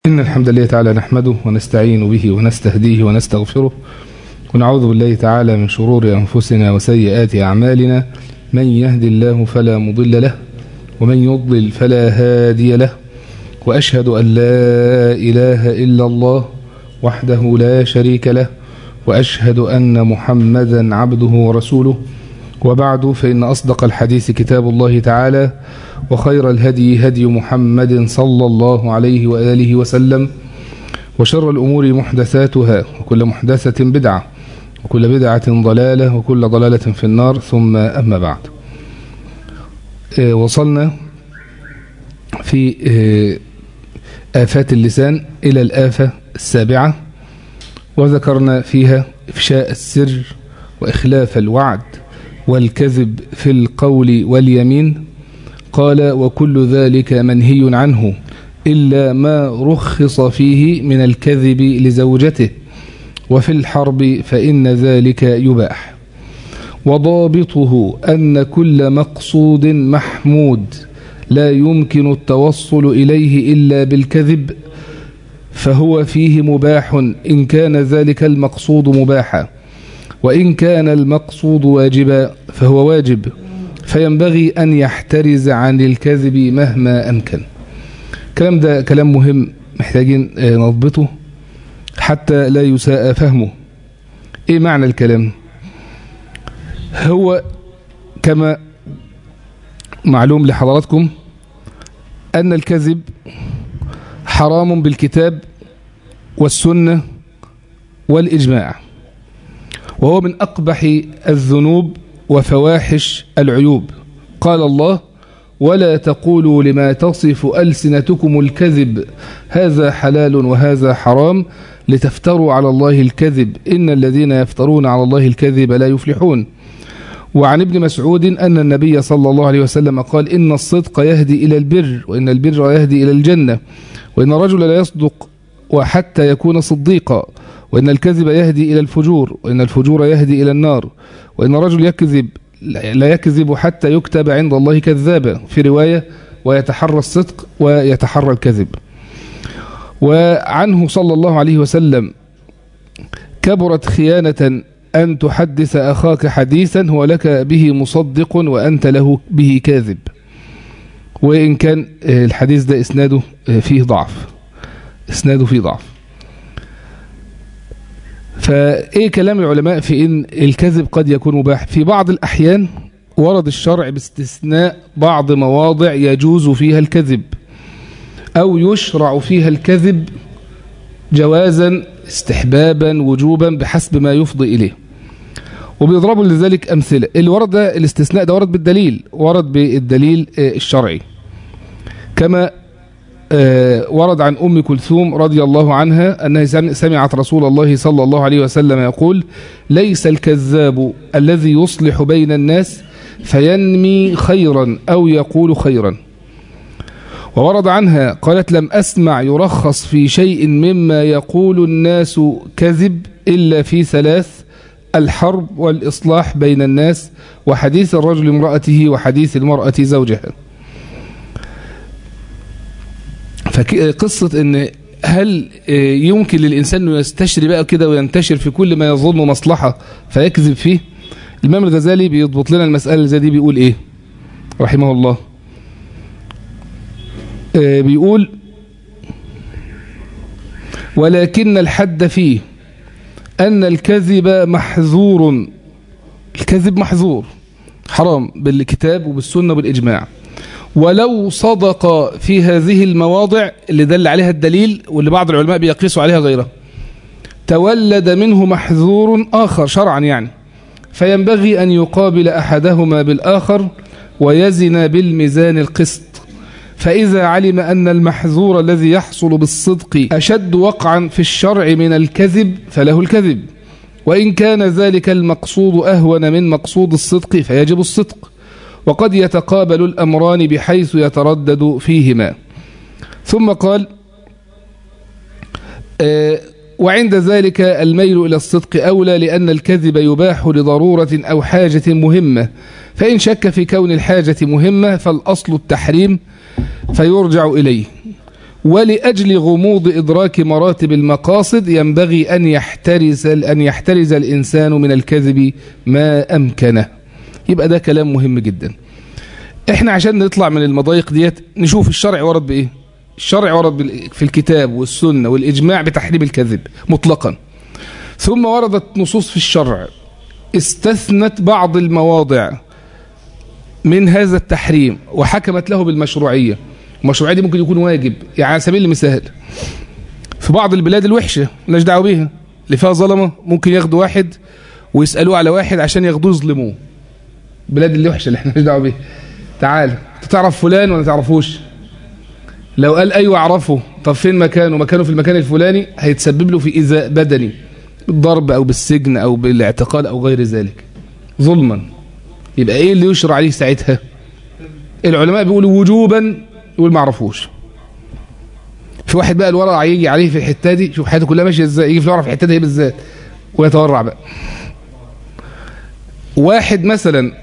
إن الحمد لله تعالى نحمده ونستعين به ونستهديه ونستغفره ونعوذ بالله تعالى من شرور أنفسنا وسيئات أعمالنا من يهدي الله فلا مضل له ومن يضلل فلا هادي له وأشهد أن لا إله إلا الله وحده لا شريك له وأشهد أن محمدا عبده ورسوله وبعد فإن أصدق الحديث كتاب الله تعالى وخير الهدي هدي محمد صلى الله عليه وآله وسلم وشر الأمور محدثاتها وكل محدثة بدعة وكل بدعة ضلالة وكل ضلالة في النار ثم أما بعد وصلنا في آفات اللسان إلى الآفة السابعة وذكرنا فيها إفشاء السر وإخلاف الوعد والكذب في القول واليمين قال وكل ذلك منهي عنه إلا ما رخص فيه من الكذب لزوجته وفي الحرب فإن ذلك يباح وضابطه أن كل مقصود محمود لا يمكن التوصل إليه إلا بالكذب فهو فيه مباح إن كان ذلك المقصود مباحا وإن كان المقصود واجبا فهو واجب فينبغي أن يحترز عن الكذب مهما أمكن الكلام ده كلام مهم محتاجين نضبطه حتى لا يساء فهمه ايه معنى الكلام هو كما معلوم لحضراتكم أن الكذب حرام بالكتاب والسنة والإجماع وهو من أقبح الذنوب وفواحش العيوب قال الله ولا تقولوا لما تصف ألسنتكم الكذب هذا حلال وهذا حرام لتفتروا على الله الكذب إن الذين يفترون على الله الكذب لا يفلحون وعن ابن مسعود أن النبي صلى الله عليه وسلم قال إن الصدق يهدي إلى البر وإن البر يهدي إلى الجنة وإن الرجل لا يصدق وحتى يكون صديقا وإن الكذب يهدي إلى الفجور وإن الفجور يهدي إلى النار وإن الرجل يكذب لا يكذب حتى يكتب عند الله كذابا في رواية ويتحرى الصدق ويتحرى الكذب وعنه صلى الله عليه وسلم كبرت خيانة أن تحدث أخاك حديثا هو لك به مصدق وأنت له به كاذب وإن كان الحديث ده إسناده فيه ضعف إسناده فيه ضعف فايه كلام العلماء في ان الكذب قد يكون مباح في بعض الاحيان ورد الشرع باستثناء بعض مواضع يجوز فيها الكذب او يشرع فيها الكذب جوازا استحبابا وجوبا بحسب ما يفضي اليه وبيضربوا لذلك امثله اللي ورد ده الاستثناء ده ورد بالدليل ورد بالدليل الشرعي كما ورد عن أم كلثوم رضي الله عنها أنها سمعت رسول الله صلى الله عليه وسلم يقول ليس الكذاب الذي يصلح بين الناس فينمي خيرا أو يقول خيرا وورد عنها قالت لم أسمع يرخص في شيء مما يقول الناس كذب إلا في ثلاث الحرب والإصلاح بين الناس وحديث الرجل امرأته وحديث المرأة زوجها فقصة ان هل يمكن للإنسان أنه يستشري بقى كده وينتشر في كل ما يظن مصلحة فيكذب فيه الإمام الغزالي بيضبط لنا المسألة زي دي بيقول إيه رحمه الله بيقول ولكن الحد فيه أن الكذب محذور الكذب محذور حرام بالكتاب وبالسنة وبالإجماع ولو صدق في هذه المواضع اللي دل عليها الدليل واللي بعض العلماء بيقيسوا عليها غيرها تولد منه محذور آخر شرعا يعني فينبغي أن يقابل أحدهما بالآخر ويزن بالميزان القسط فإذا علم أن المحذور الذي يحصل بالصدق أشد وقعا في الشرع من الكذب فله الكذب وإن كان ذلك المقصود أهون من مقصود الصدق فيجب الصدق وقد يتقابل الأمران بحيث يتردد فيهما ثم قال وعند ذلك الميل إلى الصدق أولى لأن الكذب يباح لضرورة أو حاجة مهمة فإن شك في كون الحاجة مهمة فالأصل التحريم فيرجع إليه ولأجل غموض إدراك مراتب المقاصد ينبغي أن يحترز أن يحترز الإنسان من الكذب ما أمكنه يبقى ده كلام مهم جدا احنا عشان نطلع من المضايق ديت نشوف الشرع ورد بإيه الشرع ورد في الكتاب والسنة والإجماع بتحريم الكذب مطلقا ثم وردت نصوص في الشرع استثنت بعض المواضع من هذا التحريم وحكمت له بالمشروعية المشروعية دي ممكن يكون واجب يعني على سبيل المثال في بعض البلاد الوحشة مالناش دعوه بيها اللي فيها ظلمة ممكن ياخدوا واحد ويسألوه على واحد عشان ياخدوه يظلموه البلاد اللي وحشة اللي احنا مالناش دعوه بيها تعال انت تعرف فلان ولا تعرفوش لو قال ايوه اعرفه طب فين مكانه مكانه في المكان الفلاني هيتسبب له في ايذاء بدني بالضرب او بالسجن او بالاعتقال او غير ذلك ظلما يبقى ايه اللي يشرع عليه ساعتها العلماء بيقولوا وجوبا يقول ما اعرفوش في واحد بقى الورع يجي عليه في الحته دي شوف حياته كلها ماشيه ازاي يجي في الورع في الحته دي بالذات ويتورع بقى واحد مثلا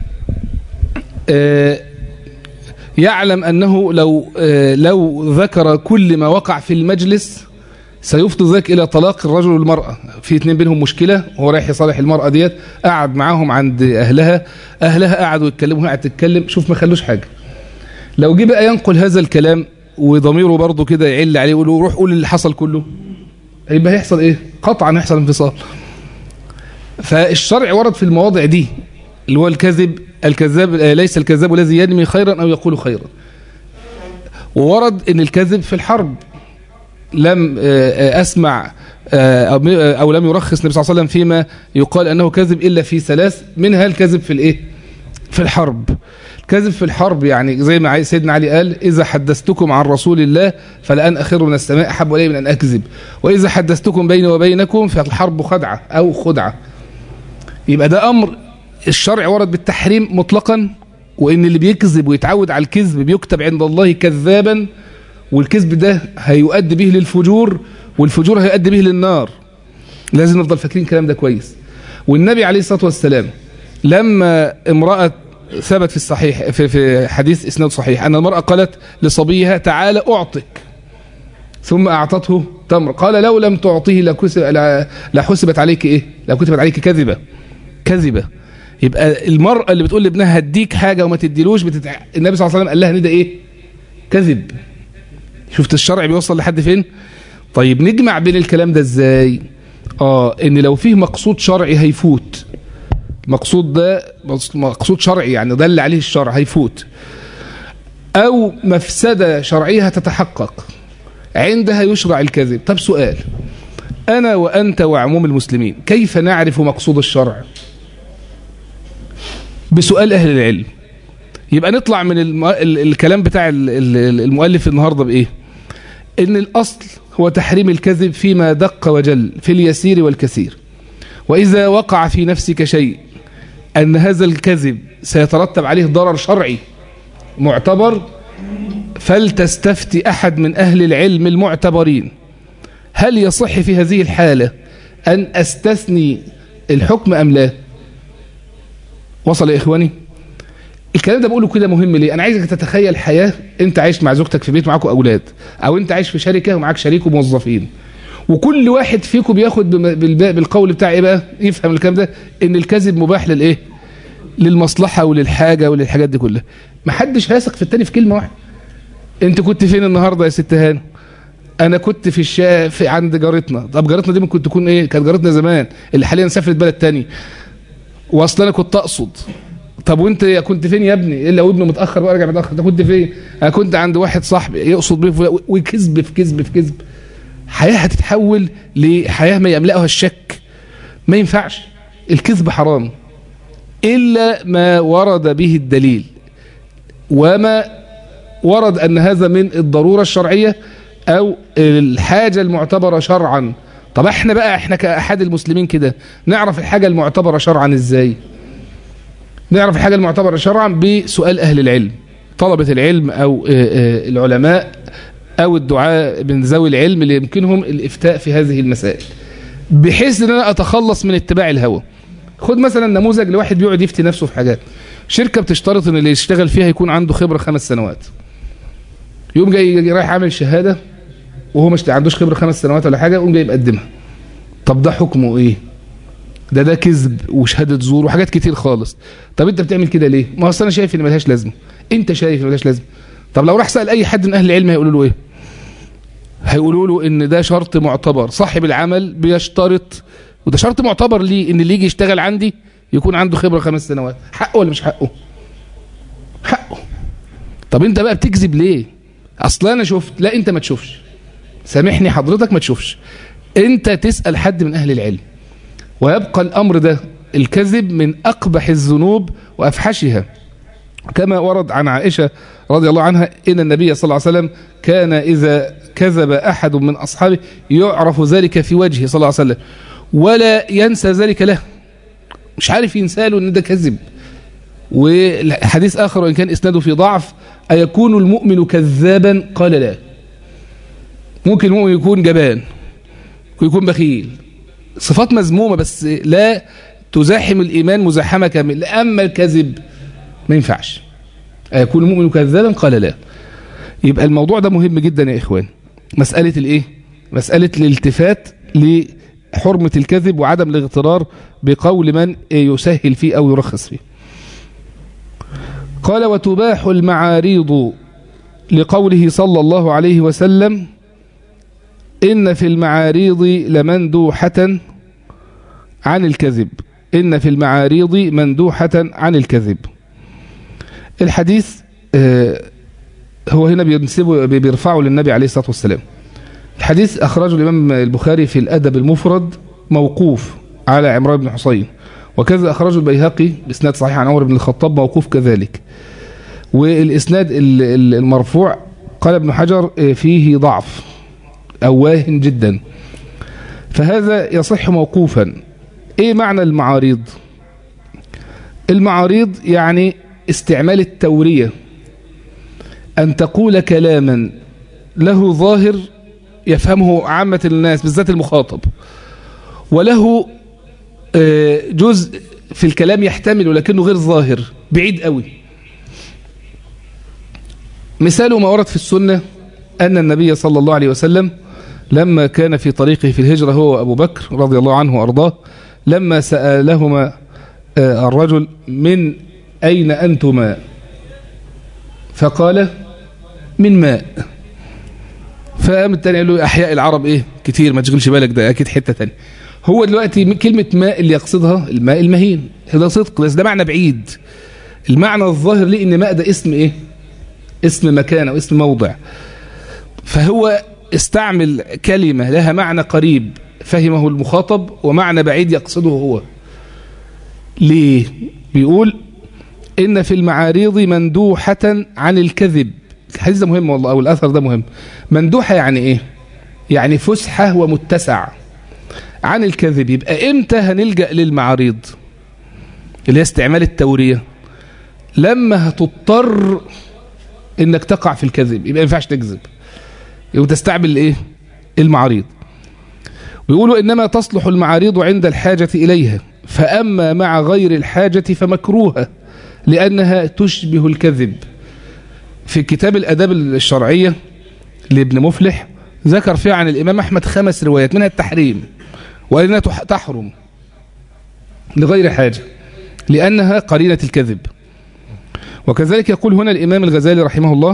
آه يعلم أنه لو لو ذكر كل ما وقع في المجلس سيفضي ذلك إلى طلاق الرجل والمرأة في اتنين بينهم مشكلة وهو رايح يصالح المرأة ديت قعد معاهم عند أهلها أهلها قعدوا يتكلموا قاعد تتكلم شوف ما خلوش حاجة لو جه بقى ينقل هذا الكلام وضميره برضه كده يعل عليه يقول له روح قول اللي حصل كله يبقى هيحصل ايه قطعا هيحصل انفصال فالشرع ورد في المواضع دي اللي هو الكذب الكذاب ليس الكذاب الذي ينمي خيرا أو يقول خيرا وورد ان الكذب في الحرب لم أسمع أو لم يرخص النبي صلى الله عليه وسلم فيما يقال أنه كذب إلا في ثلاث منها الكذب في الإيه في الحرب الكذب في الحرب يعني زي ما سيدنا علي قال إذا حدثتكم عن رسول الله فلأن أخر من السماء أحب إلي من أن أكذب وإذا حدثتكم بيني وبينكم فالحرب خدعة أو خدعة يبقى ده أمر الشرع ورد بالتحريم مطلقا وان اللي بيكذب ويتعود على الكذب بيكتب عند الله كذابا والكذب ده هيؤدي به للفجور والفجور هيؤدي به للنار لازم نفضل فاكرين الكلام ده كويس والنبي عليه الصلاة والسلام لما امرأة ثبت في الصحيح في, في حديث اسناد صحيح ان المرأة قالت لصبيها تعالى اعطك ثم اعطته تمر قال لو لم تعطيه لحسبت عليك ايه لكتبت عليك كذبة كذبة يبقى المرأة اللي بتقول لابنها هديك حاجة وما تديلوش بتتع... النبي صلى الله عليه وسلم قال لها ان ده ايه كذب شفت الشرع بيوصل لحد فين طيب نجمع بين الكلام ده ازاي اه ان لو فيه مقصود شرعي هيفوت المقصود ده مقصود شرعي يعني دل عليه الشرع هيفوت او مفسدة شرعية هتتحقق عندها يشرع الكذب طب سؤال انا وانت وعموم المسلمين كيف نعرف مقصود الشرع بسؤال أهل العلم يبقى نطلع من الم... ال... الكلام بتاع ال... المؤلف النهاردة بإيه إن الأصل هو تحريم الكذب فيما دق وجل في اليسير والكثير وإذا وقع في نفسك شيء أن هذا الكذب سيترتب عليه ضرر شرعي معتبر فلتستفتي أحد من أهل العلم المعتبرين هل يصح في هذه الحالة أن أستثني الحكم أم لا وصل يا إخواني الكلام ده بقوله كده مهم ليه أنا عايزك تتخيل حياة أنت عايش مع زوجتك في بيت معاكم أولاد أو أنت عايش في شركة ومعاك شريك وموظفين وكل واحد فيكم بياخد بالقول بتاع ايه بقى يفهم الكلام ده ان الكذب مباح للايه للمصلحة وللحاجة وللحاجات دي كلها محدش هيثق في التاني في كلمة واحدة انت كنت فين النهاردة يا ست هانم انا كنت في الشا في عند جارتنا طب جارتنا دي ممكن تكون ايه كانت جارتنا زمان اللي حاليا سافرت بلد تاني واصل انا كنت اقصد طب وانت كنت فين يا ابني الا وابنه متاخر بقى راجع متاخر انت كنت فين انا كنت عند واحد صاحبي يقصد بيه وكذب في كذب في كذب حياه هتتحول لحياه ما يملأها الشك ما ينفعش الكذب حرام الا ما ورد به الدليل وما ورد ان هذا من الضروره الشرعيه او الحاجه المعتبره شرعا طب احنا بقى احنا كاحد المسلمين كده نعرف الحاجه المعتبره شرعا ازاي نعرف الحاجة المعتبرة شرعا بسؤال أهل العلم طلبة العلم أو العلماء أو الدعاء من ذوي العلم اللي يمكنهم الإفتاء في هذه المسائل بحيث أن أنا أتخلص من اتباع الهوى خد مثلا نموذج لواحد بيقعد يفتي نفسه في حاجات شركة بتشترط أن اللي يشتغل فيها يكون عنده خبرة خمس سنوات يوم جاي, جاي رايح عامل شهادة وهو مش عندوش خبرة خمس سنوات ولا حاجة يقوم جاي مقدمها طب ده حكمه ايه ده ده كذب وشهادة زور وحاجات كتير خالص طب انت بتعمل كده ليه ما اصل انا شايف ان ملهاش لازمه انت شايف ان ملهاش لازمه طب لو راح سأل اي حد من اهل العلم هيقولوا له ايه هيقولوا له ان ده شرط معتبر صاحب العمل بيشترط وده شرط معتبر ليه ان اللي يجي يشتغل عندي يكون عنده خبرة خمس سنوات حقه ولا مش حقه حقه طب انت بقى بتكذب ليه اصلا انا شفت لا انت ما تشوفش سامحني حضرتك ما تشوفش انت تسأل حد من اهل العلم ويبقى الامر ده الكذب من اقبح الذنوب وافحشها كما ورد عن عائشة رضي الله عنها إن النبي صلى الله عليه وسلم كان إذا كذب أحد من أصحابه يعرف ذلك في وجهه صلى الله عليه وسلم ولا ينسى ذلك له مش عارف ينسى له ان ده كذب وحديث آخر وإن كان إسناده في ضعف أيكون المؤمن كذابا قال لا ممكن المؤمن يكون جبان ويكون بخيل صفات مذمومة بس لا تزاحم الإيمان مزاحمة كاملة أما الكذب ما ينفعش أيكون المؤمن كذابا قال لا يبقى الموضوع ده مهم جدا يا إخوان مسألة الإيه مسألة الالتفات لحرمة الكذب وعدم الاغترار بقول من يسهل فيه أو يرخص فيه قال وتباح المعاريض لقوله صلى الله عليه وسلم إن في المعاريض لمندوحة عن الكذب إن في المعاريض مندوحة عن الكذب الحديث هو هنا بينسبه بيرفعه للنبي عليه الصلاة والسلام الحديث أخرجه الإمام البخاري في الأدب المفرد موقوف على عمران بن حسين وكذا أخرجه البيهقي بإسناد صحيح عن عمر بن الخطاب موقوف كذلك والإسناد المرفوع قال ابن حجر فيه ضعف أو واهن جدا فهذا يصح موقوفا إيه معنى المعاريض المعاريض يعني استعمال التورية أن تقول كلاما له ظاهر يفهمه عامة الناس بالذات المخاطب وله جزء في الكلام يحتمل ولكنه غير ظاهر بعيد قوي مثال ما ورد في السنة أن النبي صلى الله عليه وسلم لما كان في طريقه في الهجرة هو وأبو بكر رضي الله عنه وأرضاه لما سألهما الرجل من أين أنتما فقال من ماء فقام التاني قال له أحياء العرب إيه كتير ما تشغلش بالك ده أكيد حتة تانية هو دلوقتي كلمة ماء اللي يقصدها الماء المهين ده صدق بس ده معنى بعيد المعنى الظاهر ليه ان ماء ده اسم ايه اسم مكان او اسم موضع فهو استعمل كلمة لها معنى قريب فهمه المخاطب ومعنى بعيد يقصده هو ليه بيقول إن في المعاريض مندوحة عن الكذب الحديث ده مهم والله أو الأثر ده مهم مندوحة يعني إيه يعني فسحة ومتسع عن الكذب يبقى إمتى هنلجأ للمعاريض اللي هي استعمال التورية لما هتضطر إنك تقع في الكذب يبقى ما ينفعش تكذب يبقى تستعمل إيه المعاريض ويقولوا إنما تصلح المعاريض عند الحاجة إليها فأما مع غير الحاجة فمكروهة لأنها تشبه الكذب في كتاب الأداب الشرعية لابن مفلح ذكر فيها عن الإمام أحمد خمس روايات منها التحريم وأنها تحرم لغير حاجة لأنها قرينة الكذب وكذلك يقول هنا الإمام الغزالي رحمه الله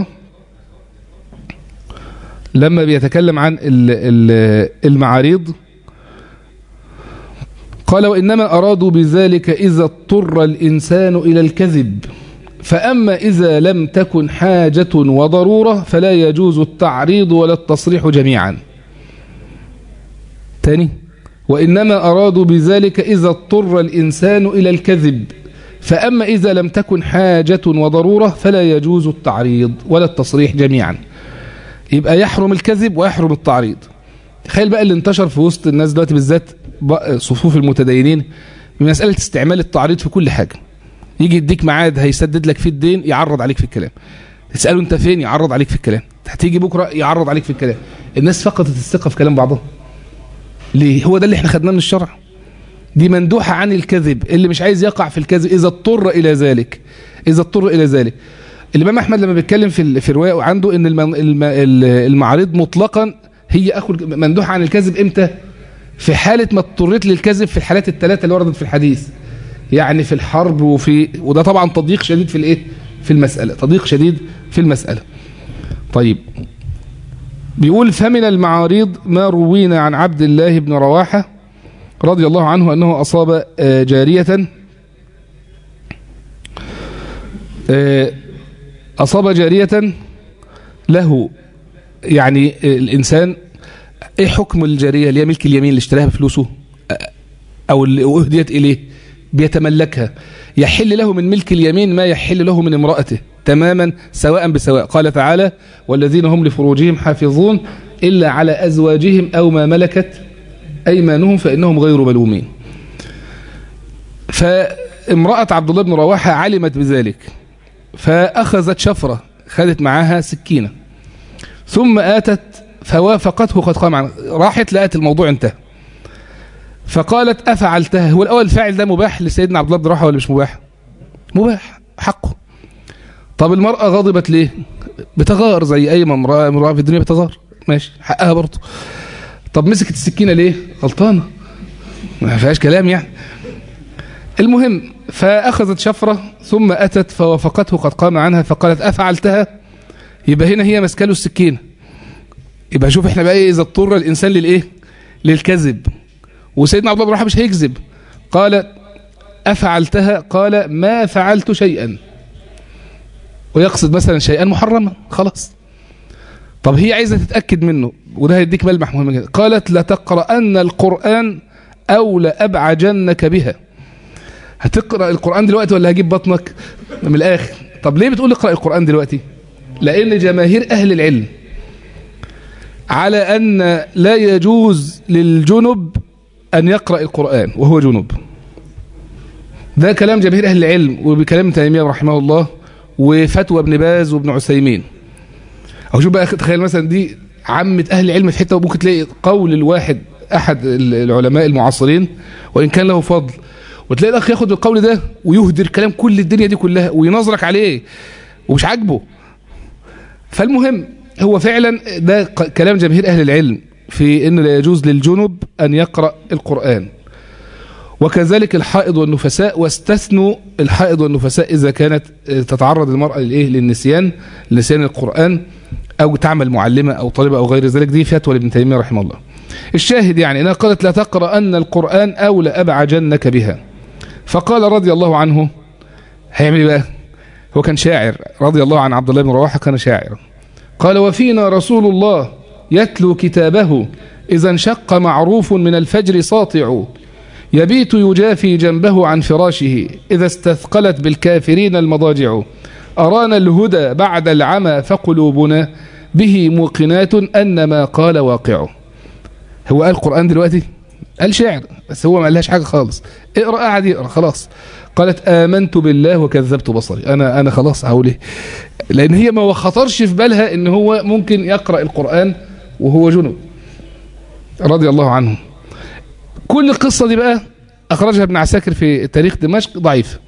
لما بيتكلم عن المعاريض قال وإنما أرادوا بذلك إذا اضطر الإنسان إلى الكذب فأما إذا لم تكن حاجة وضرورة فلا يجوز التعريض ولا التصريح جميعا تاني وإنما أرادوا بذلك إذا اضطر الإنسان إلى الكذب فأما إذا لم تكن حاجة وضرورة فلا يجوز التعريض ولا التصريح جميعا يبقى يحرم الكذب ويحرم التعريض تخيل بقى اللي انتشر في وسط الناس دلوقتي بالذات صفوف المتدينين بمسألة استعمال التعريض في كل حاجة يجي يديك ميعاد هيسدد لك فيه الدين يعرض عليك في الكلام تسأله انت فين يعرض عليك في الكلام هتيجي بكرة يعرض عليك في الكلام الناس فقدت الثقة في كلام بعضهم ليه هو ده اللي احنا خدناه من الشرع دي مندوحة عن الكذب اللي مش عايز يقع في الكذب إذا اضطر إلى ذلك إذا اضطر إلى ذلك الإمام أحمد لما بيتكلم في في رواية عنده إن المعارض مطلقا هي أخو مندوح عن الكذب إمتى؟ في حالة ما اضطريت للكذب في الحالات الثلاثة اللي وردت في الحديث يعني في الحرب وفي وده طبعا تضييق شديد في الايه في المسألة تضييق شديد في المسألة طيب بيقول فمن المعارض ما روينا عن عبد الله بن رواحة رضي الله عنه أنه أصاب جارية أصاب جارية له يعني الإنسان إيه حكم الجارية اللي هي ملك اليمين اللي اشتراها بفلوسه أو اللي أهديت إليه بيتملكها يحل له من ملك اليمين ما يحل له من امرأته تماما سواء بسواء قال تعالى والذين هم لفروجهم حافظون إلا على أزواجهم أو ما ملكت أيمانهم فإنهم غير ملومين فامرأة عبد الله بن رواحة علمت بذلك فأخذت شفرة خدت معاها سكينة ثم آتت فوافقته قد قام عنه راحت لقت الموضوع انتهى فقالت أفعلتها هو الأول الفاعل ده مباح لسيدنا عبد الله بن رواحة ولا مش مباح مباح حقه طب المرأة غضبت ليه بتغار زي أي امرأة امرأة في الدنيا بتغار ماشي حقها برضه طب مسكت السكينة ليه غلطانة ما فيهاش كلام يعني المهم فأخذت شفرة ثم أتت فوافقته قد قام عنها فقالت أفعلتها يبقى هنا هي مسكاله السكينة يبقى شوف احنا بقى ايه إذا اضطر الإنسان للإيه للكذب وسيدنا عبد الله بن مش هيكذب قال أفعلتها قال ما فعلت شيئا ويقصد مثلا شيئا محرما خلاص طب هي عايزة تتأكد منه وده هيديك ملمح مهم جدا قالت لتقرأن القرآن أو لأبعجنك بها هتقرأ القرآن دلوقتي ولا هجيب بطنك من الآخر طب ليه بتقول اقرأ القرآن دلوقتي لأن جماهير أهل العلم على أن لا يجوز للجنب أن يقرأ القرآن وهو جنب ده كلام جماهير أهل العلم وبكلام تيمية رحمه الله وفتوى ابن باز وابن عثيمين أو شوف بقى تخيل مثلا دي عامة أهل العلم في حتة وممكن تلاقي قول الواحد أحد العلماء المعاصرين وإن كان له فضل وتلاقي الأخ ياخد القول ده ويهدر كلام كل الدنيا دي كلها وينظرك عليه ومش عاجبه فالمهم هو فعلا ده كلام جماهير أهل العلم في أنه لا يجوز للجنب أن يقرأ القرآن وكذلك الحائض والنفساء واستثنوا الحائض والنفساء إذا كانت تتعرض المرأة للإيه للنسيان لنسيان القرآن أو تعمل معلمة أو طالبة أو غير ذلك دي فتوى لابن تيمية رحمه الله الشاهد يعني أنها قالت لا تقرأ أن القرآن أو لأبعجنك بها فقال رضي الله عنه هيعمل بقى هو كان شاعر رضي الله عن عبد الله بن رواحة كان شاعر قال وفينا رسول الله يتلو كتابه إذا انشق معروف من الفجر ساطع يبيت يجافي جنبه عن فراشه إذا استثقلت بالكافرين المضاجع أرانا الهدى بعد العمى فقلوبنا به موقنات أن ما قال واقع هو قال القرآن دلوقتي قال شعر بس هو ما قالهاش حاجة خالص اقرأ قاعد يقرأ خلاص قالت آمنت بالله وكذبت بصري أنا أنا خلاص هقول ايه لأن هي ما خطرش في بالها إن هو ممكن يقرأ القرآن وهو جنوب رضي الله عنه كل القصة دي بقى أخرجها ابن عساكر في تاريخ دمشق ضعيف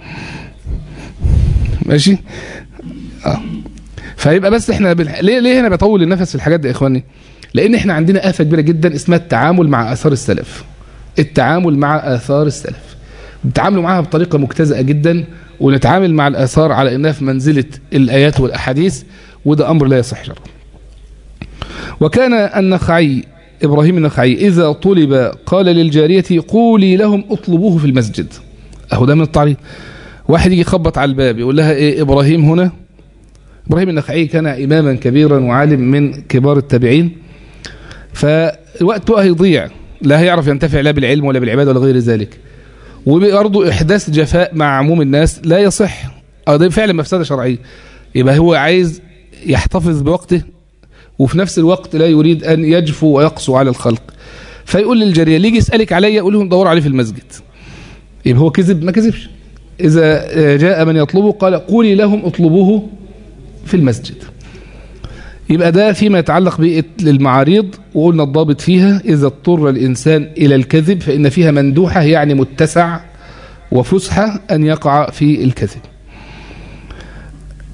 ماشي آه. فيبقى بس احنا بال... ليه ليه هنا بطول النفس في الحاجات دي يا اخواني لان احنا عندنا آفة كبيرة جدا اسمها التعامل مع آثار السلف التعامل مع آثار السلف بنتعاملوا معاها بطريقة مجتزأة جدا ونتعامل مع الآثار على انها في منزلة الآيات والأحاديث وده أمر لا يصح شرعا وكان النخعي إبراهيم النخعي إذا طلب قال للجارية قولي لهم اطلبوه في المسجد أهو ده من التعريض واحد يجي يخبط على الباب يقول لها إيه إبراهيم هنا إبراهيم النخعي كان إماما كبيرا وعالم من كبار التابعين فالوقت بقى هيضيع لا هيعرف ينتفع لا بالعلم ولا بالعبادة ولا غير ذلك وبرضه إحداث جفاء مع عموم الناس لا يصح أو ده فعلا مفسدة شرعية يبقى هو عايز يحتفظ بوقته وفي نفس الوقت لا يريد أن يجفو ويقسو على الخلق فيقول للجارية اللي يجي يسألك عليا يقول لهم دوروا عليه في المسجد يبقى هو كذب ما كذبش إذا جاء من يطلبه قال قولي لهم اطلبوه في المسجد يبقى ده فيما يتعلق بالمعاريض وقلنا الضابط فيها إذا اضطر الإنسان إلى الكذب فإن فيها مندوحة يعني متسع وفسحة أن يقع في الكذب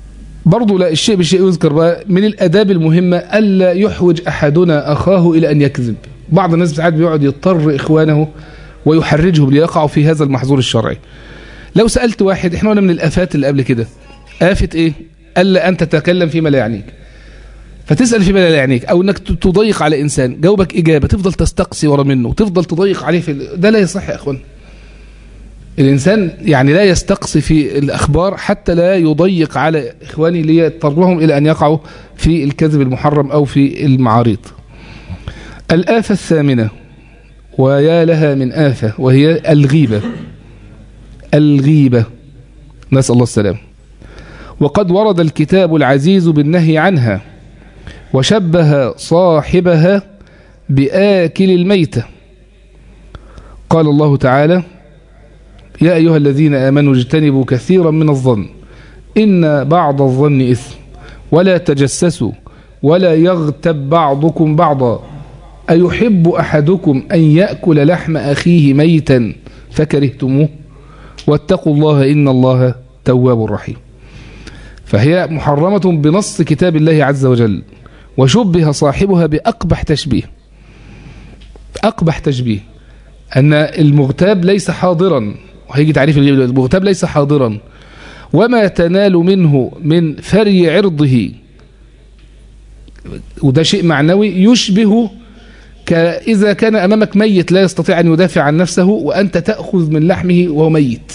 برضو لا الشيء بالشيء يذكر بقى من الأداب المهمة ألا يحوج أحدنا أخاه إلى أن يكذب بعض الناس ساعات بيقعد يضطر إخوانه ويحرجهم ليقعوا في هذا المحظور الشرعي لو سألت واحد احنا قلنا من الآفات اللي قبل كده آفة إيه ألا أن تتكلم فيما لا يعنيك فتسأل فيما لا يعنيك أو أنك تضيق على إنسان جاوبك إجابة تفضل تستقصي ورا منه وتفضل تضيق عليه في ال... ده لا يصح يا أخوان الإنسان يعني لا يستقصي في الأخبار حتى لا يضيق على إخواني ليضطرهم إلى أن يقعوا في الكذب المحرم أو في المعارض الآفة الثامنة ويا لها من آفة وهي الغيبة الغيبة نسأل الله السلام وقد ورد الكتاب العزيز بالنهي عنها وشبه صاحبها بآكل الميتة قال الله تعالى يا أيها الذين آمنوا اجتنبوا كثيرا من الظن إن بعض الظن إثم ولا تجسسوا ولا يغتب بعضكم بعضا أيحب أحدكم أن يأكل لحم أخيه ميتا فكرهتموه واتقوا الله إن الله تواب رحيم فهي محرمة بنص كتاب الله عز وجل وشبه صاحبها بأقبح تشبيه أقبح تشبيه أن المغتاب ليس حاضرا وهيجي تعريف الغيب المغتاب ليس حاضرا وما تنال منه من فري عرضه وده شيء معنوي يشبه إذا كان أمامك ميت لا يستطيع أن يدافع عن نفسه وأنت تأخذ من لحمه وهو ميت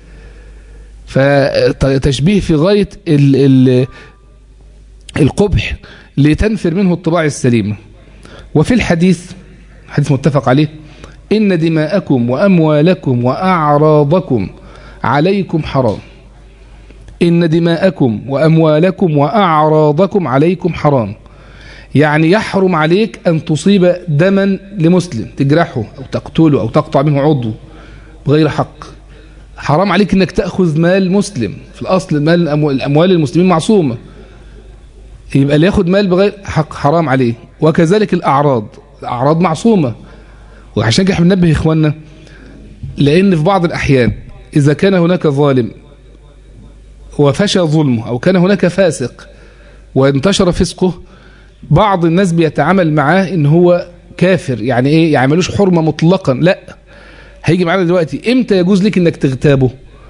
فتشبيه في غاية ال ال القبح لتنفر منه الطباع السليمة وفي الحديث حديث متفق عليه إن دماءكم وأموالكم وأعراضكم عليكم حرام إن دماءكم وأموالكم وأعراضكم عليكم حرام يعني يحرم عليك أن تصيب دما لمسلم تجرحه أو تقتله أو تقطع منه عضو بغير حق حرام عليك أنك تأخذ مال مسلم في الأصل مال الأموال المسلمين معصومة يبقى اللي ياخد مال بغير حق حرام عليه وكذلك الأعراض الأعراض معصومة وعشان كده بننبه إخواننا لأن في بعض الأحيان إذا كان هناك ظالم وفشى ظلمه أو كان هناك فاسق وانتشر فسقه بعض الناس بيتعامل معاه ان هو كافر يعني ايه يعملوش حرمة مطلقا لا هيجي معانا دلوقتي امتى يجوز لك انك تغتابه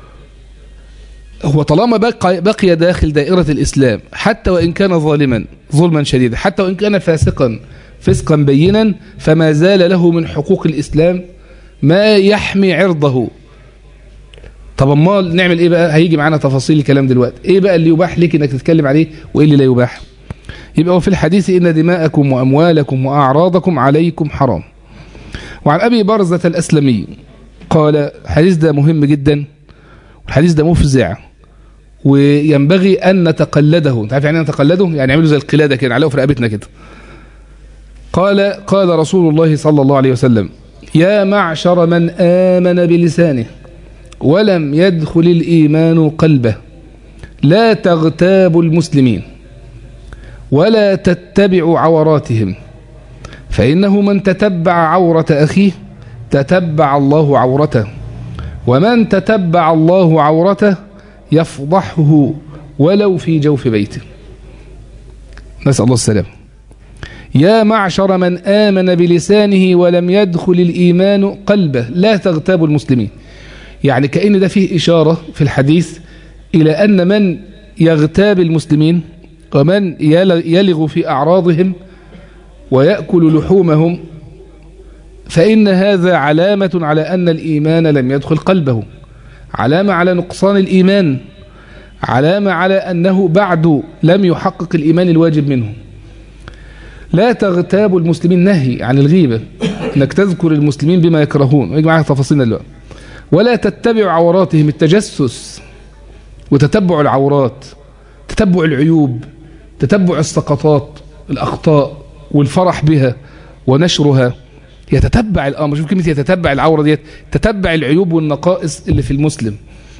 هو طالما بقى, بقي داخل دائرة الإسلام حتى وإن كان ظالما ظلما شديدا حتى وإن كان فاسقا فسقا بينا فما زال له من حقوق الإسلام ما يحمي عرضه طب امال نعمل ايه بقى هيجي معانا تفاصيل الكلام دلوقتي ايه بقى اللي يباح لك انك تتكلم عليه وايه اللي لا يباح يبقى في الحديث إن دماءكم وأموالكم وأعراضكم عليكم حرام وعن أبي برزة الأسلمي قال الحديث ده مهم جدا والحديث ده مفزع وينبغي أن نتقلده انت عارف يعني نتقلده يعني نعمله زي القلادة كده نعلقه في رقبتنا كده قال قال رسول الله صلى الله عليه وسلم يا معشر من آمن بلسانه ولم يدخل الإيمان قلبه لا تغتابوا المسلمين ولا تتبعوا عوراتهم فإنه من تتبع عورة أخيه تتبع الله عورته ومن تتبع الله عورته يفضحه ولو في جوف بيته نسأل الله السلام يا معشر من آمن بلسانه ولم يدخل الإيمان قلبه لا تغتابوا المسلمين يعني كأن ده فيه إشارة في الحديث إلى أن من يغتاب المسلمين ومن يلغ في أعراضهم ويأكل لحومهم فإن هذا علامة على أن الإيمان لم يدخل قلبه علامة على نقصان الإيمان علامة على أنه بعد لم يحقق الإيمان الواجب منه لا تغتاب المسلمين نهي عن الغيبة أنك تذكر المسلمين بما يكرهون ويجي معك تفاصيلنا دلوقتي ولا تتبع عوراتهم التجسس وتتبع العورات تتبع العيوب تتبع السقطات الأخطاء والفرح بها ونشرها يتتبع الأمر شوف كلمة يتتبع العورة ديت تتبع العيوب والنقائص اللي في المسلم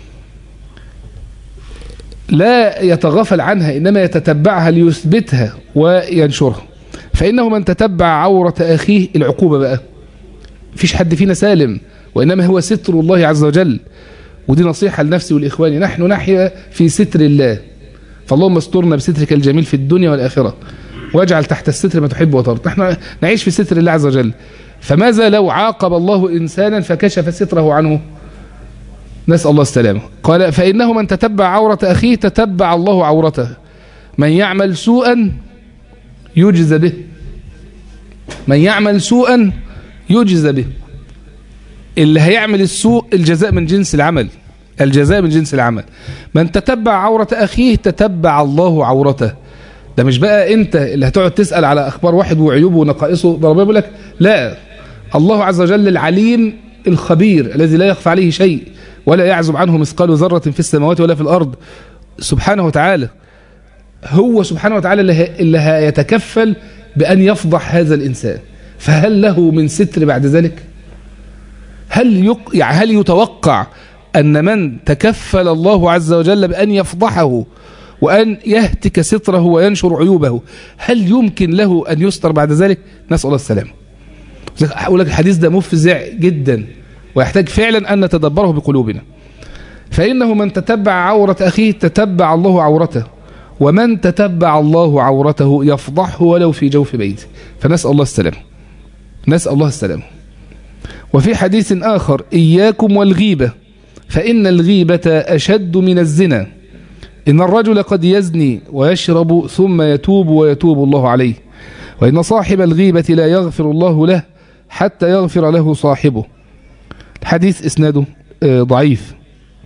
لا يتغافل عنها إنما يتتبعها ليثبتها وينشرها فإنه من تتبع عورة أخيه العقوبة بقى فيش حد فينا سالم وإنما هو ستر الله عز وجل ودي نصيحة لنفسي والإخواني نحن نحيا في ستر الله فاللهم استرنا بسترك الجميل في الدنيا والآخرة واجعل تحت الستر ما تحب وترضى نحن نعيش في ستر الله عز وجل فماذا لو عاقب الله إنسانا فكشف ستره عنه نسأل الله السلامة قال فإنه من تتبع عورة أخيه تتبع الله عورته من يعمل سوءا يجز به من يعمل سوءا يجز به اللي هيعمل السوء الجزاء من جنس العمل الجزاء من جنس العمل من تتبع عورة أخيه تتبع الله عورته ده مش بقى انت اللي هتقعد تسأل على أخبار واحد وعيوبه ونقائصه ده ربنا بيقول لك لا الله عز وجل العليم الخبير الذي لا يخفى عليه شيء ولا يعزب عنه مثقال ذرة في السماوات ولا في الأرض سبحانه وتعالى هو سبحانه وتعالى اللي هيتكفل بأن يفضح هذا الإنسان فهل له من ستر بعد ذلك هل, يق... يعني هل يتوقع أن من تكفل الله عز وجل بأن يفضحه وأن يهتك ستره وينشر عيوبه هل يمكن له أن يستر بعد ذلك نسأل الله السلامة أقول لك الحديث ده مفزع جدا ويحتاج فعلا أن نتدبره بقلوبنا فإنه من تتبع عورة أخيه تتبع الله عورته ومن تتبع الله عورته يفضحه ولو في جوف بيته فنسأل الله السلام نسأل الله السلام وفي حديث آخر إياكم والغيبة فإن الغيبة أشد من الزنا إن الرجل قد يزني ويشرب ثم يتوب ويتوب الله عليه وإن صاحب الغيبة لا يغفر الله له حتى يغفر له صاحبه الحديث إسناده ضعيف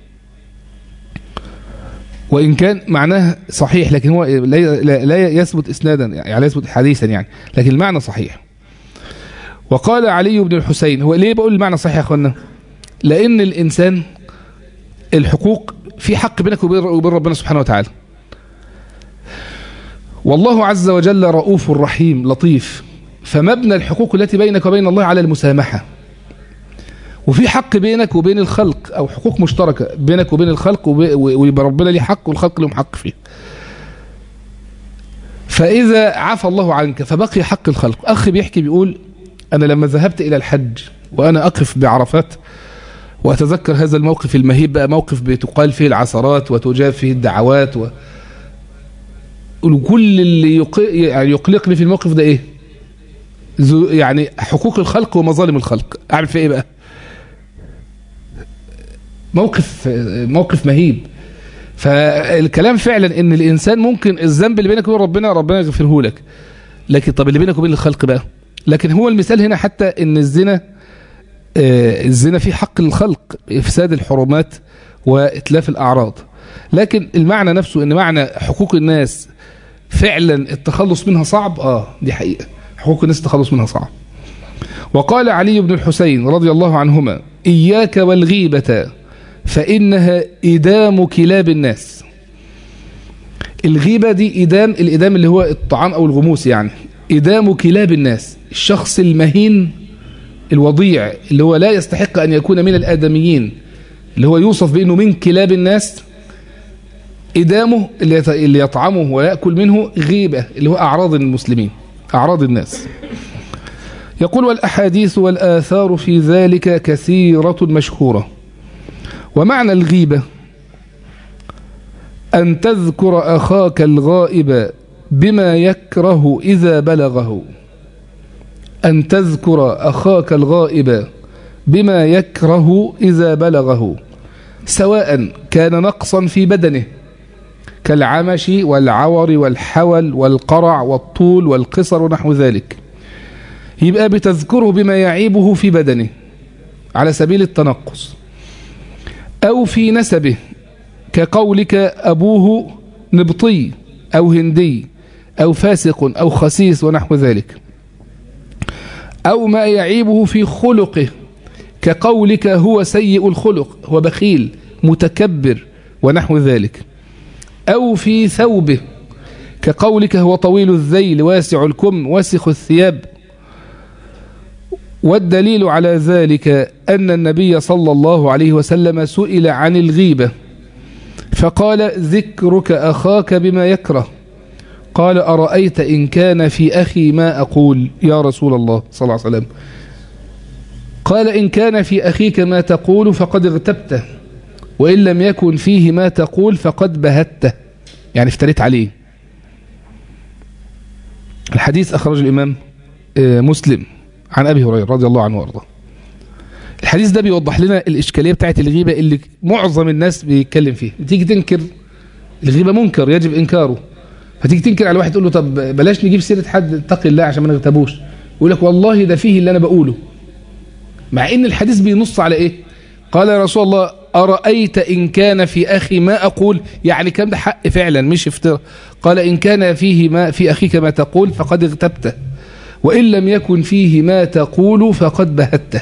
وإن كان معناه صحيح لكن هو لا يثبت إسنادا يعني لا يثبت حديثا يعني لكن المعنى صحيح وقال علي بن الحسين هو ليه بقول المعنى صحيح يا أخوانا لأن الإنسان الحقوق في حق بينك وبين ربنا سبحانه وتعالى والله عز وجل رؤوف رحيم لطيف فمبنى الحقوق التي بينك وبين الله على المسامحة وفي حق بينك وبين الخلق أو حقوق مشتركة بينك وبين الخلق ويبقى ربنا ليه حق والخلق لهم حق فيه فإذا عفى الله عنك فبقي حق الخلق أخ بيحكي بيقول أنا لما ذهبت إلى الحج وأنا أقف بعرفات وأتذكر هذا الموقف المهيب بقى موقف بتقال فيه العثرات وتجاب فيه الدعوات و... كل اللي يق... يعني يقلقني في الموقف ده إيه يعني حقوق الخلق ومظالم الخلق أعمل فيه إيه بقى موقف موقف مهيب فالكلام فعلا ان الانسان ممكن الذنب اللي بينك وبين ربنا ربنا يغفره لك لكن طب اللي بينك وبين الخلق بقى لكن هو المثال هنا حتى ان الزنا آه الزنا فيه حق للخلق افساد الحرمات واتلاف الاعراض لكن المعنى نفسه ان معنى حقوق الناس فعلا التخلص منها صعب اه دي حقيقة حقوق الناس التخلص منها صعب وقال علي بن الحسين رضي الله عنهما إياك والغيبة فإنها إدام كلاب الناس الغيبة دي إدام الإدام اللي هو الطعام أو الغموس يعني إدام كلاب الناس الشخص المهين الوضيع اللي هو لا يستحق أن يكون من الآدميين اللي هو يوصف بأنه من كلاب الناس إدامه اللي يطعمه ويأكل منه غيبة اللي هو أعراض المسلمين أعراض الناس يقول والأحاديث والآثار في ذلك كثيرة مشهورة ومعنى الغيبة أن تذكر أخاك الغائب بما يكره إذا بلغه أن تذكر أخاك الغائب بما يكره إذا بلغه سواء كان نقصا في بدنه كالعمش والعور والحول والقرع والطول والقصر ونحو ذلك يبقى بتذكره بما يعيبه في بدنه على سبيل التنقص أو في نسبه كقولك أبوه نبطي أو هندي أو فاسق أو خسيس ونحو ذلك أو ما يعيبه في خلقه كقولك هو سيء الخلق هو بخيل متكبر ونحو ذلك أو في ثوبه كقولك هو طويل الذيل واسع الكم واسخ الثياب والدليل على ذلك أن النبي صلى الله عليه وسلم سئل عن الغيبة فقال ذكرك أخاك بما يكره قال أرأيت إن كان في أخي ما أقول يا رسول الله صلى الله عليه وسلم قال إن كان في أخيك ما تقول فقد اغتبته وإن لم يكن فيه ما تقول فقد بهته يعني افتريت عليه الحديث أخرج الإمام مسلم عن أبي هريرة رضي الله عنه وارضاه الحديث ده بيوضح لنا الإشكالية بتاعت الغيبة اللي معظم الناس بيتكلم فيه بتيجي تنكر الغيبة منكر يجب إنكاره فتيجي تنكر على واحد تقول له طب بلاش نجيب سيرة حد اتقي الله عشان ما نغتابوش يقول لك والله ده فيه اللي أنا بقوله مع إن الحديث بينص على إيه قال يا رسول الله أرأيت إن كان في أخي ما أقول يعني كان ده حق فعلا مش افتراء قال إن كان فيه ما في أخيك ما تقول فقد اغتبته وإن لم يكن فيه ما تقول فقد بهته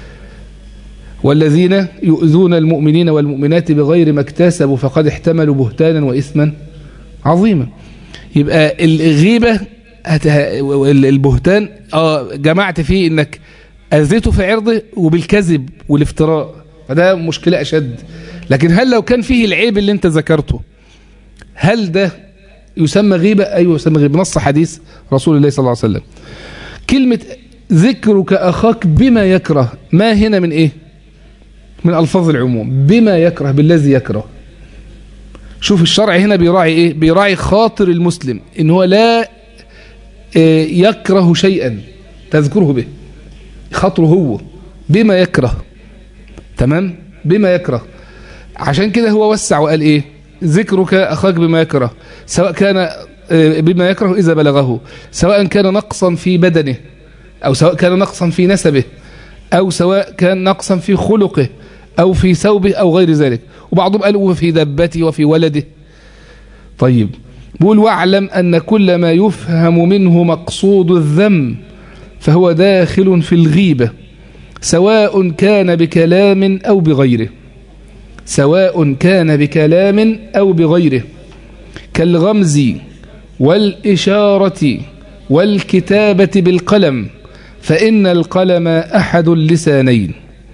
والذين يؤذون المؤمنين والمؤمنات بغير ما اكتسبوا فقد احتملوا بهتانا وإثما عظيما يبقى الغيبة البهتان اه جمعت فيه انك اذيته في عرضه وبالكذب والافتراء فده مشكلة اشد لكن هل لو كان فيه العيب اللي انت ذكرته هل ده يسمى غيبة ايوه يسمى غيبة نص حديث رسول الله صلى الله عليه وسلم كلمة ذكرك اخاك بما يكره ما هنا من ايه من الفاظ العموم بما يكره بالذي يكره شوف الشرع هنا بيراعي ايه بيراعي خاطر المسلم ان هو لا يكره شيئا تذكره به خاطره هو بما يكره تمام بما يكره عشان كده هو وسع وقال ايه ذكرك اخاك بما يكره سواء كان بما يكره اذا بلغه سواء كان نقصا في بدنه او سواء كان نقصا في نسبه او سواء كان نقصا في خلقه او في ثوبه او غير ذلك وبعضهم قالوا في دبته وفي ولده طيب بقول واعلم أن كل ما يفهم منه مقصود الذم فهو داخل في الغيبة سواء كان بكلام أو بغيره سواء كان بكلام أو بغيره كالغمز والإشارة والكتابة بالقلم فإن القلم أحد اللسانين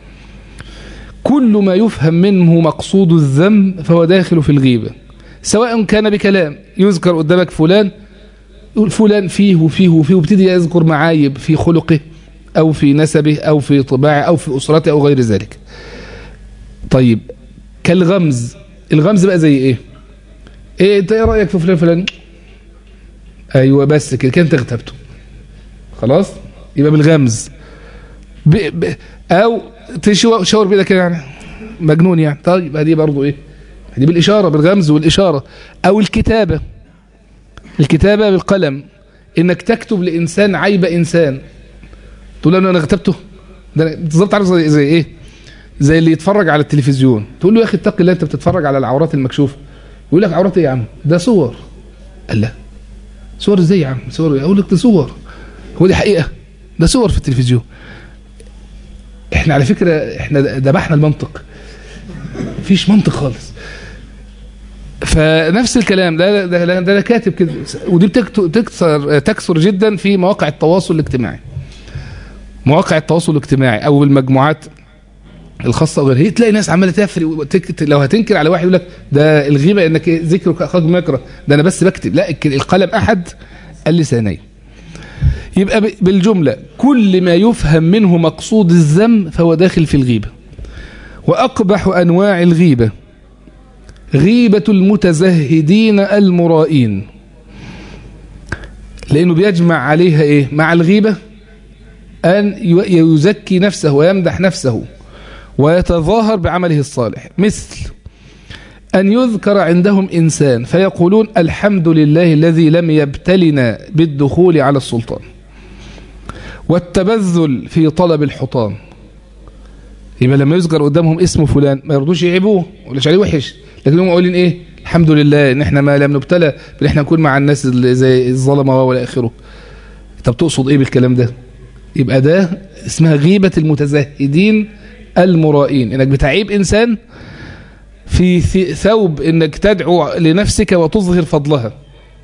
كل ما يفهم منه مقصود الذم فهو داخل في الغيبة سواء كان بكلام يذكر قدامك فلان يقول فلان فيه وفيه وفيه وابتدي يذكر معايب في خلقه أو في نسبه أو في طباعه أو في أسرته أو غير ذلك طيب كالغمز الغمز بقى زي إيه إيه أنت إيه رأيك في فلان فلان أيوة بس كده كانت اغتبته خلاص يبقى بالغمز ب... ب... أو تشاور بإيدك كده يعني مجنون يعني طيب هذه برضه إيه دي بالإشارة بالغمز والإشارة أو الكتابة الكتابة بالقلم إنك تكتب لإنسان عيب إنسان تقول له أنا اغتبته ده بالظبط عارف زي, زي إيه زي اللي يتفرج على التلفزيون تقول له يا أخي اتق الله أنت بتتفرج على العورات المكشوفة يقول لك عورات إيه يا عم ده صور قال لا صور إزاي يا عم صور أقول لك ده صور هو دي حقيقة ده صور في التلفزيون احنا على فكرة احنا ذبحنا المنطق مفيش منطق خالص فنفس الكلام ده ده, ده, ده كاتب كده ودي بتكثر تكثر جدا في مواقع التواصل الاجتماعي مواقع التواصل الاجتماعي او المجموعات الخاصه وغيرها هي تلاقي ناس عماله تفرق لو هتنكر على واحد يقول لك ده الغيبه انك ذكرك اخاك مكره ده انا بس بكتب لا القلم احد اللسانين يبقى بالجمله كل ما يفهم منه مقصود الذم فهو داخل في الغيبه واقبح انواع الغيبه غيبة المتزهدين المرائين لأنه بيجمع عليها إيه مع الغيبة أن يزكي نفسه ويمدح نفسه ويتظاهر بعمله الصالح مثل أن يذكر عندهم إنسان فيقولون الحمد لله الذي لم يبتلنا بالدخول على السلطان والتبذل في طلب الحطام يبقى لما يذكر قدامهم اسم فلان ما يرضوش يعيبوه ولا عليه وحش لكن هم قايلين ايه الحمد لله ان احنا ما لم نبتلى بان احنا نكون مع الناس اللي زي الظلمه ولا اخره طب تقصد ايه بالكلام ده يبقى ده اسمها غيبة المتزهدين المرائين انك بتعيب انسان في ثوب انك تدعو لنفسك وتظهر فضلها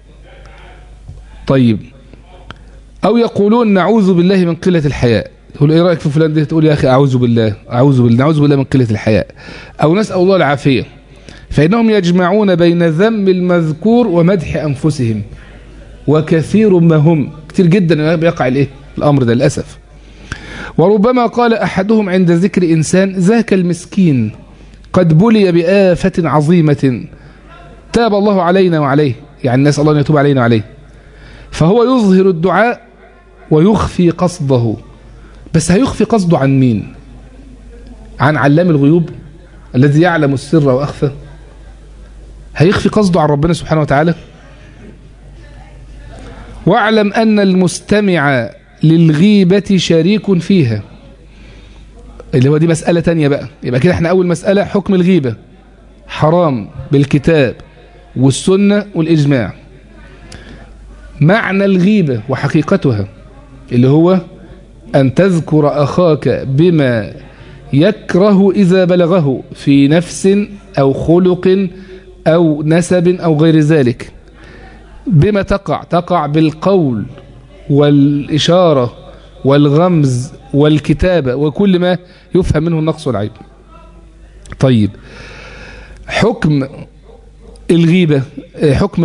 طيب او يقولون نعوذ بالله من قلة الحياء تقول ايه رايك في فلان ده تقول يا اخي اعوذ بالله اعوذ بالله نعوذ بالله من قله الحياء او نسال الله العافيه فانهم يجمعون بين ذم المذكور ومدح انفسهم وكثير ما هم كثير جدا بيقع الايه الامر ده للاسف وربما قال احدهم عند ذكر انسان ذاك المسكين قد بلي بآفة عظيمة تاب الله علينا وعليه يعني الناس الله أن يتوب علينا وعليه فهو يظهر الدعاء ويخفي قصده بس هيخفي قصده عن مين عن علام الغيوب الذي يعلم السر وأخفى هيخفي قصده عن ربنا سبحانه وتعالى واعلم أن المستمع للغيبة شريك فيها اللي هو دي مسألة تانية بقى يبقى كده احنا أول مسألة حكم الغيبة حرام بالكتاب والسنة والإجماع معنى الغيبة وحقيقتها اللي هو أن تذكر أخاك بما يكره إذا بلغه في نفس أو خلق أو نسب أو غير ذلك بما تقع تقع بالقول والإشارة والغمز والكتابة وكل ما يفهم منه النقص والعيب طيب حكم الغيبة حكم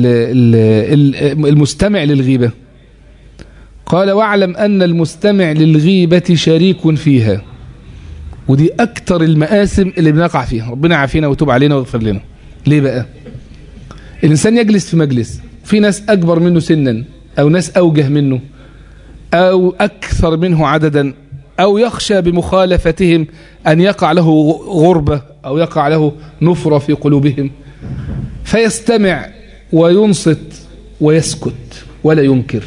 المستمع للغيبة قال واعلم أن المستمع للغيبة شريك فيها ودي أكتر المآسم اللي بنقع فيها ربنا عافينا وتوب علينا ويغفر لنا ليه بقى الإنسان يجلس في مجلس في ناس أكبر منه سنا أو ناس أوجه منه أو أكثر منه عددا أو يخشى بمخالفتهم أن يقع له غربة أو يقع له نفرة في قلوبهم فيستمع وينصت ويسكت ولا ينكر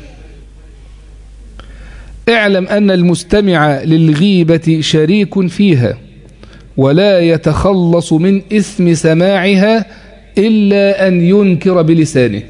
اعلم أن المستمع للغيبة شريك فيها ولا يتخلص من إثم سماعها إلا أن ينكر بلسانه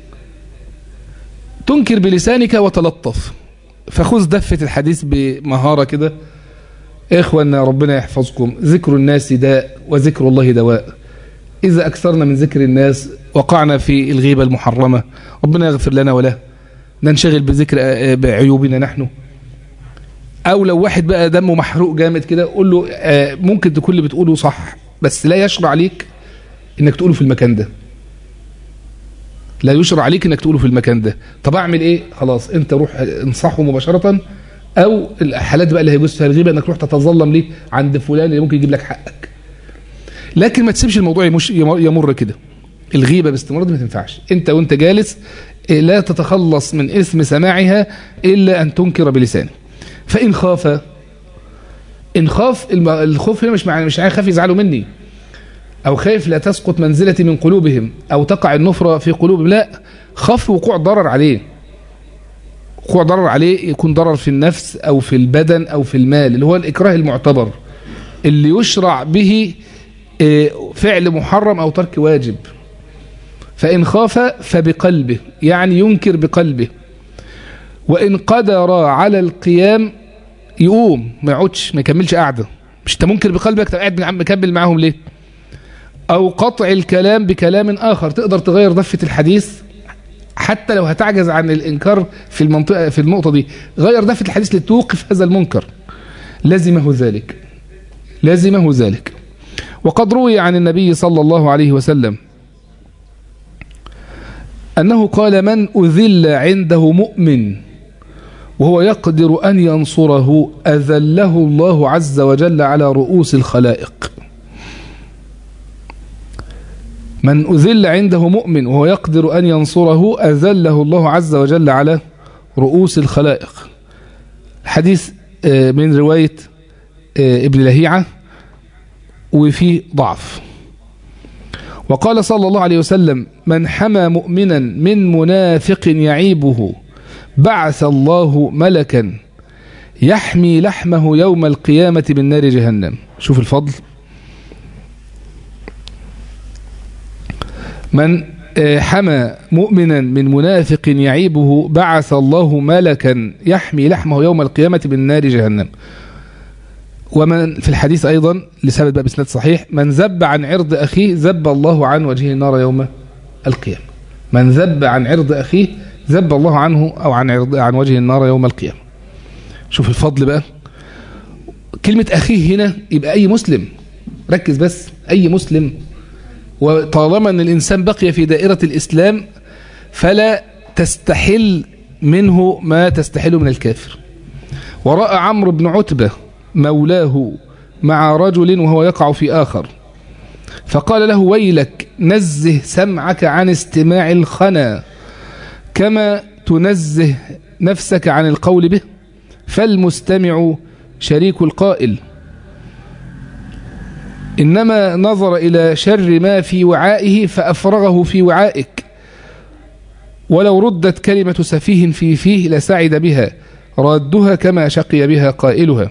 تنكر بلسانك وتلطف فخذ دفة الحديث بمهارة كده إخوانا ربنا يحفظكم ذكر الناس داء وذكر الله دواء إذا أكثرنا من ذكر الناس وقعنا في الغيبة المحرمة ربنا يغفر لنا وله ننشغل بذكر بعيوبنا نحن أو لو واحد بقى دمه محروق جامد كده قول له ممكن تكون اللي بتقوله صح بس لا يشرع عليك إنك تقوله في المكان ده لا يشرع عليك انك تقوله في المكان ده طب اعمل ايه خلاص انت روح انصحه مباشرة او الحالات بقى اللي هيجوز فيها الغيبة انك روح تتظلم ليه عند فلان اللي ممكن يجيب لك حقك لكن ما تسيبش الموضوع يمش يمر كده الغيبة باستمرار ما تنفعش انت وانت جالس لا تتخلص من اثم سماعها الا ان تنكر بلسانه فان خاف ان خاف الخوف هنا مش معنى مش خاف يزعلوا مني أو خايف لا تسقط منزلتي من قلوبهم أو تقع النفرة في قلوبهم لا خاف وقوع ضرر عليه وقوع ضرر عليه يكون ضرر في النفس أو في البدن أو في المال اللي هو الإكراه المعتبر اللي يشرع به فعل محرم أو ترك واجب فإن خاف فبقلبه يعني ينكر بقلبه وإن قدر على القيام يقوم ما يقعدش ما يكملش قعدة مش انت منكر بقلبك طب قاعد مكمل معاهم ليه أو قطع الكلام بكلام آخر تقدر تغير ضفة الحديث حتى لو هتعجز عن الإنكار في المنطقة في النقطة دي غير ضفة الحديث لتوقف هذا المنكر لازمه ذلك لازمه ذلك وقد روي عن النبي صلى الله عليه وسلم أنه قال من أذل عنده مؤمن وهو يقدر أن ينصره أذله الله عز وجل على رؤوس الخلائق من أذل عنده مؤمن وهو يقدر أن ينصره أذله الله عز وجل على رؤوس الخلائق حديث من رواية ابن لهيعة وفيه ضعف وقال صلى الله عليه وسلم من حمى مؤمنا من منافق يعيبه بعث الله ملكا يحمي لحمه يوم القيامة من نار جهنم شوف الفضل من حمى مؤمنا من منافق يعيبه بعث الله ملكا يحمي لحمه يوم القيامة من نار جهنم ومن في الحديث أيضا لثبت بقى بسناد صحيح من ذب عن عرض أخيه ذب الله عن وجهه النار يوم القيامة من ذب عن عرض أخيه ذب الله عنه أو عن عرض عن وجه النار يوم القيامة شوف الفضل بقى كلمة أخيه هنا يبقى أي مسلم ركز بس أي مسلم وطالما أن الإنسان بقي في دائرة الإسلام فلا تستحل منه ما تستحله من الكافر ورأى عمرو بن عتبة مولاه مع رجل وهو يقع في آخر فقال له ويلك نزه سمعك عن استماع الخنا كما تنزه نفسك عن القول به فالمستمع شريك القائل إنما نظر إلى شر ما في وعائه فأفرغه في وعائك ولو ردت كلمة سفيه في فيه لسعد بها رادها كما شقي بها قائلها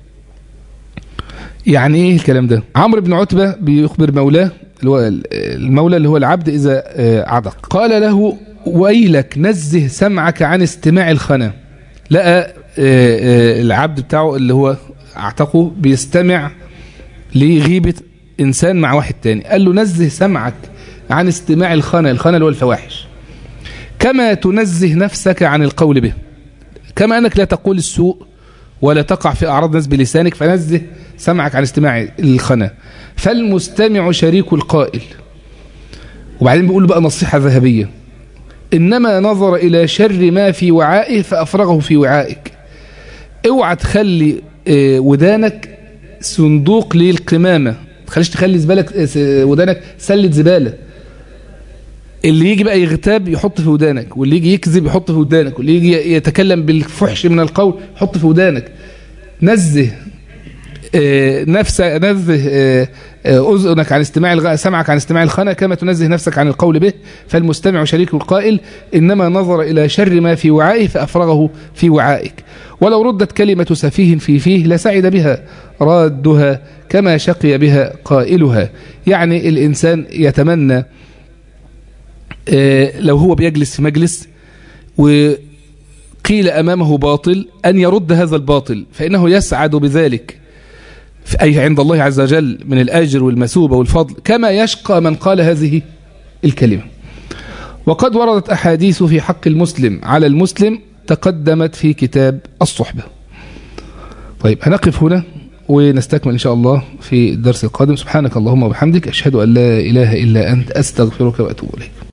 يعني ايه الكلام ده عمرو بن عتبة بيخبر مولاه اللي هو المولى اللي هو العبد إذا عدق قال له ويلك نزه سمعك عن استماع الخنا لقى العبد بتاعه اللي هو اعتقه بيستمع لغيبة إنسان مع واحد تاني قال له نزه سمعك عن استماع الخنا الخنا اللي هو الفواحش كما تنزه نفسك عن القول به كما أنك لا تقول السوء ولا تقع في أعراض الناس بلسانك فنزه سمعك عن استماع الخنا فالمستمع شريك القائل وبعدين بيقول بقى نصيحة ذهبية إنما نظر إلى شر ما في وعائه فأفرغه في وعائك اوعى تخلي ودانك صندوق للقمامة تخليش تخلي زبالك ودانك سلة زبالة اللي يجي بقى يغتاب يحط في ودانك واللي يجي يكذب يحط في ودانك واللي يجي يتكلم بالفحش من القول يحط في ودانك نزه نفس نزه أذنك عن استماع سمعك عن استماع الخنا كما تنزه نفسك عن القول به فالمستمع شريك القائل إنما نظر إلى شر ما في وعائه فأفرغه في وعائك ولو ردت كلمة سفيه في فيه لسعد بها رادها كما شقي بها قائلها يعني الإنسان يتمنى لو هو بيجلس في مجلس وقيل أمامه باطل أن يرد هذا الباطل فإنه يسعد بذلك أي عند الله عز وجل من الأجر والمثوبة والفضل كما يشقى من قال هذه الكلمة وقد وردت أحاديث في حق المسلم على المسلم تقدمت في كتاب الصحبة طيب هنقف هنا ونستكمل إن شاء الله في الدرس القادم سبحانك اللهم وبحمدك أشهد أن لا إله إلا أنت أستغفرك وأتوب إليك